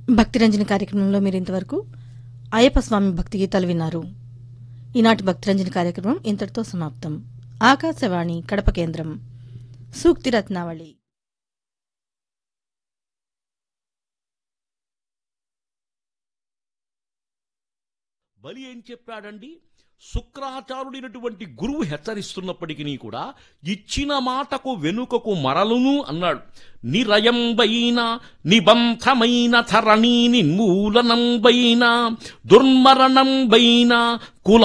భక్తిరంజని కార్యక్రమంలో మీరు ఇంతవరకు అయ్యప్ప స్వామి భక్తి గీతాలు విన్నారు ఈనాటి భక్తిరంజని కార్యక్రమం ఇంతటితో సమాప్తం ఆకాశవాణి కడప కేంద్రం సూక్తి రత్నావళి బలి ఏం చెప్పాడండి శుక్రాచార్యుడైనటువంటి గురువు హెచ్చరిస్తున్నప్పటికీ కూడా ఇచ్చిన మాటకు వెనుకకు మరలును అన్నాడు నిరయంబైన నిబంధమైన ధరణి నిర్మూలనంబైన దుర్మరణంబైన కుల